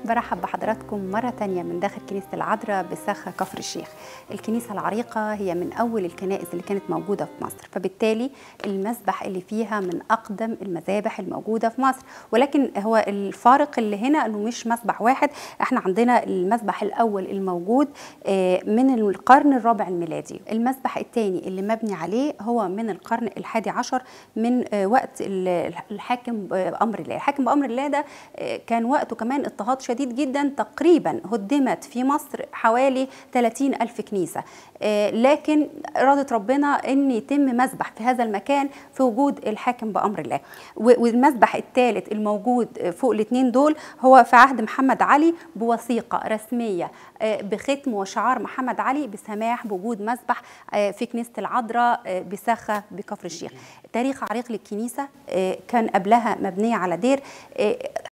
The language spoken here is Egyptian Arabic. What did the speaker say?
برحب بحضراتكم مرة تانية من داخل كنيسة العذراء بساخة كفر الشيخ الكنيسة العريقة هي من أول الكنائس اللي كانت موجودة في مصر فبالتالي المسبح اللي فيها من أقدم المذابح الموجودة في مصر ولكن هو الفارق اللي هنا أنه مش مسبح واحد احنا عندنا المسبح الأول الموجود من القرن الرابع الميلادي المسبح الثاني اللي مبني عليه هو من القرن الحادي عشر من وقت الحاكم بأمر الله الحاكم بأمر الله ده كان وقته كمان اضطهاد شديد جدا تقريبا هدمت في مصر حوالي 30 ألف كنيسة لكن إرادة ربنا أن يتم مسبح في هذا المكان في وجود الحاكم بأمر الله والمسبح الثالث الموجود فوق الاثنين دول هو في عهد محمد علي بوثيقة رسمية بختم وشعار محمد علي بسماح بوجود مسبح في كنيسة العذراء بساخة بكفر الشيخ تاريخ عريق للكنيسة كان قبلها مبنية على دير